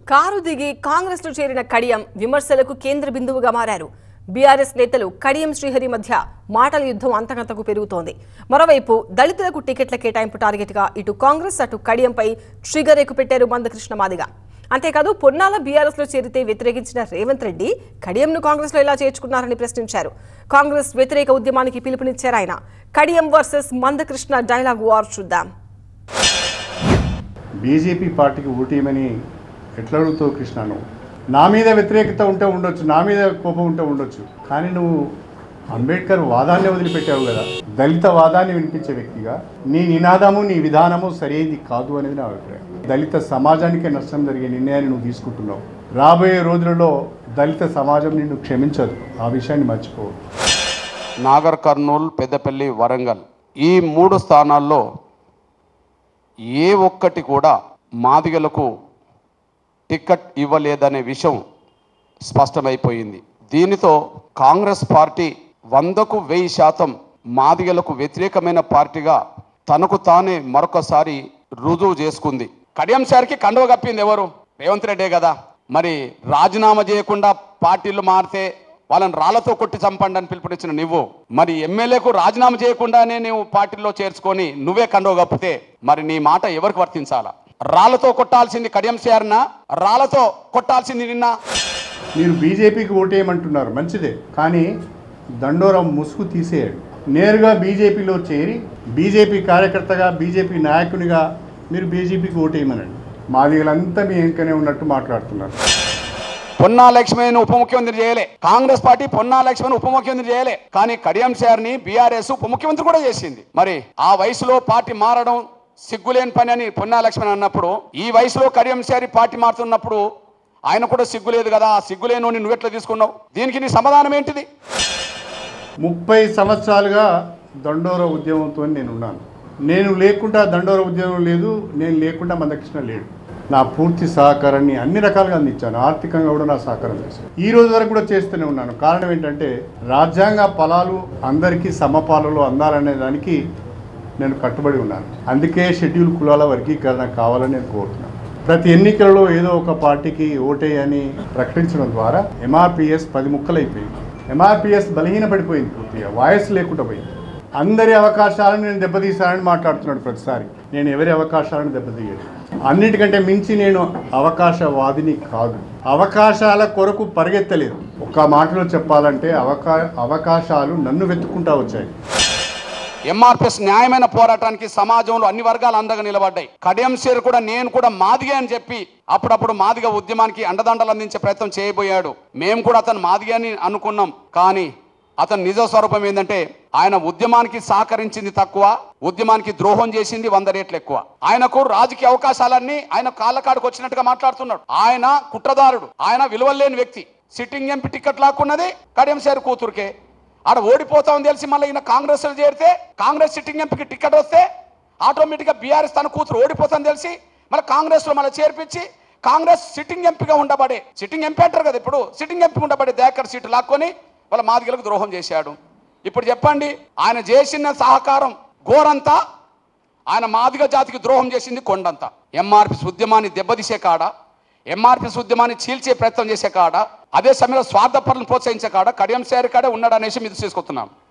car దిగి కాంగ్రెస్ లో చేరిన కడియం విమర్శలకు కేంద్ర బిందువుగా మారారు బీఆర్ఎస్ నేతలు కడియం శ్రీహరి మధ్య మాటల యుద్ధం అంతకంతకు పెరుగుతోంది మరోవైపు దళితులకు టికెట్ల కేటాయింపు టార్గెట్ గా ఇటు కాంగ్రెస్ అటు కడియంపై ట్రిగర్ ఎక్కుపెట్టారు మందకృష్ణ మాదిగ అంతేకాదు పొన్నాల బీఆర్ఎస్ లో చేరితే వ్యతిరేకించిన రేవంత్ రెడ్డి కడియంను కాంగ్రెస్ లో ఎలా చేర్చుకున్నారని ప్రశ్నించారు కాంగ్రెస్ వ్యతిరేక ఉద్యమానికి పిలుపునిచ్చారు ఆయన Kadiyam versus Mandakrishna dialogue war చూద్దాం బీజేపీ పార్టీకి ఓటేయమని ఎట్లా అడుగుతావు కృష్ణ నువ్వు నా మీద వ్యతిరేకత ఉంటే ఉండొచ్చు నా మీద కోపం ఉంటే ఉండొచ్చు కానీ నువ్వు అంబేద్కర్ వాదాన్ని వదిలిపెట్టావు కదా దళిత వాదాన్ని వినిపించే వ్యక్తిగా నీ నినాదము నీ విధానము సరైనది కాదు అనేది నా అభిప్రాయం దళిత సమాజానికే నష్టం జరిగే నిర్ణయాన్ని నువ్వు తీసుకుంటున్నావు రాబోయే రోజులలో దళిత సమాజం నిన్ను క్షమించదు ఆ విషయాన్ని మర్చిపోవద్దు నాగర్ కర్నూల్ పెద్దపల్లి వరంగల్ ఈ మూడు స్థానాల్లో ఏ ఒక్కటి కూడా మాదిగలకు టికెట్ ఇవ్వలేదనే విషయం స్పష్టమైపోయింది దీనితో కాంగ్రెస్ పార్టీ వందకు వెయ్యి శాతం మాదిగలకు వ్యతిరేకమైన పార్టీగా తనకు తానే మరొకసారి రుజువు చేసుకుంది కడియం సార్కి కండువ కప్పింది ఎవరు రేవంత్ రెడ్డే కదా మరి రాజీనామా చేయకుండా పార్టీలు మారితే వాళ్ళని రాళ్లతో కొట్టి చంపండి అని పిలుపునిచ్చిన నువ్వు మరి ఎమ్మెల్యేకు రాజీనామా చేయకుండానే నువ్వు పార్టీలో చేర్చుకొని నువ్వే కండువ కప్పితే మరి నీ మాట ఎవరికి వర్తించాలా రాళ్లతో కొట్టాల్సింది కడియం సార్నా రాళ్లతో కొట్టాల్సింది నిన్న మీరు బీజేపీకి ఓటేయమంటున్నారు మంచిదే కానీ దండోరం ముసుగు తీసేయండి నేరుగా బీజేపీలో చేరి బీజేపీ కార్యకర్తగా బీజేపీ నాయకునిగా మీరు బీజేపీకి ఓటేయమనండి మాదిగలంతా మీ వెనుకనే ఉన్నట్టు మాట్లాడుతున్నారు పొన్నా లక్ష్మణ్ ఉప ముఖ్యమంత్రి చేయలే కాంగ్రెస్ పార్టీ పొన్నా లక్ష్మణ్ ఉప ముఖ్యమంత్రి చేయలే కానీ కడియం ని బీఆర్ఎస్ ఉప ముఖ్యమంత్రి కూడా చేసింది మరి ఆ వయసులో పార్టీ మారడం సిగ్గులేని పని అని పొన్నా లక్ష్మణ్ అన్నప్పుడు ఈ వయసులో కడియం శారి పార్టీ మారుతున్నప్పుడు ఆయన కూడా సిగ్గులేదు కదా ఆ సిగ్గులేను నువ్వెట్లా తీసుకున్నావు దీనికి నీ సమాధానం ఏంటిది ముప్పై సంవత్సరాలుగా దండోర ఉద్యమంతో నేను ఉన్నాను నేను లేకుండా దండోర ఉద్యమం లేదు నేను లేకుండా మందకృష్ణ లేడు నా పూర్తి సహకారాన్ని అన్ని రకాలుగా అందించాను ఆర్థికంగా కూడా నా సహకారం చేశాను ఈ రోజు వరకు కూడా చేస్తూనే ఉన్నాను కారణం ఏంటంటే రాజ్యాంగ ఫలాలు అందరికీ సమపాలలో అందాలనే దానికి నేను కట్టుబడి ఉన్నాను అందుకే షెడ్యూల్ కులాల వర్గీకరణ కావాలని నేను కోరుతున్నాను ప్రతి ఎన్నికలలో ఏదో ఒక పార్టీకి ఓటేయని ప్రకటించడం ద్వారా ఎంఆర్పిఎస్ పది ముక్కలైపోయింది ఎంఆర్పిఎస్ బలహీనపడిపోయింది పూర్తిగా వాయిస్ లేకుండా పోయింది అందరి అవకాశాలను నేను దెబ్బతీశానని మాట్లాడుతున్నాడు ప్రతిసారి నేను ఎవరి అవకాశాలను దెబ్బతీయదు అన్నిటికంటే మించి నేను అవకాశవాదిని కాదు అవకాశాల కొరకు పరిగెత్తలేదు ఒక్క మాటలో చెప్పాలంటే అవకా అవకాశాలు నన్ను వెతుక్కుంటా వచ్చాయి ఎంఆర్పిఎస్ న్యాయమైన పోరాటానికి సమాజంలో అన్ని వర్గాలు అండగా నిలబడ్డాయి కడియం సేరు కూడా నేను కూడా మాదిగే అని చెప్పి అప్పుడప్పుడు మాదిగ ఉద్యమానికి అండదండలు అందించే ప్రయత్నం చేయబోయాడు మేము కూడా అతను మాదిగే అని అనుకున్నాం కానీ అతని నిజ స్వరూపం ఏంటంటే ఆయన ఉద్యమానికి సహకరించింది తక్కువ ఉద్యమానికి ద్రోహం చేసింది వంద రేట్లు ఎక్కువ ఆయనకు రాజకీయ అవకాశాలన్నీ ఆయన కాళ్ళకాడికి వచ్చినట్టుగా మాట్లాడుతున్నాడు ఆయన కుట్రదారుడు ఆయన విలువలేని వ్యక్తి సిట్టింగ్ ఎంపీ టికెట్ లాక్కున్నది కడియం సేరు కూతురుకే ఆడ ఓడిపోతామని తెలిసి మళ్ళీ ఈయన కాంగ్రెస్ చేరితే కాంగ్రెస్ సిట్టింగ్ ఎంపీకి టికెట్ వస్తే ఆటోమేటిక్గా బీఆర్ఎస్ తన కూతురు ఓడిపోతామని తెలిసి మళ్ళీ కాంగ్రెస్లో మళ్ళీ చేర్పించి కాంగ్రెస్ సిట్టింగ్ ఎంపీగా ఉండబడే సిట్టింగ్ ఎంపీ అంటారు కదా ఇప్పుడు సిట్టింగ్ ఎంపీ ఉండబడే దేకర్ సీటు లాక్కొని వాళ్ళ మాదిగలకు ద్రోహం చేశాడు ఇప్పుడు చెప్పండి ఆయన చేసిన సహకారం ఘోరంతా ఆయన మాదిగ జాతికి ద్రోహం చేసింది కొండంతా ఎంఆర్పి ఉద్యమాన్ని దెబ్బతీసే కాడ ఎంఆర్పి ఉద్యమాన్ని చీల్చే ప్రయత్నం చేసే కాడ అదే సమయంలో స్వార్థపరులను ప్రోత్సహించే కాడ కడియం శారీ కాడే ఉన్నాడు అనేసి మీద తీసుకొస్తున్నాం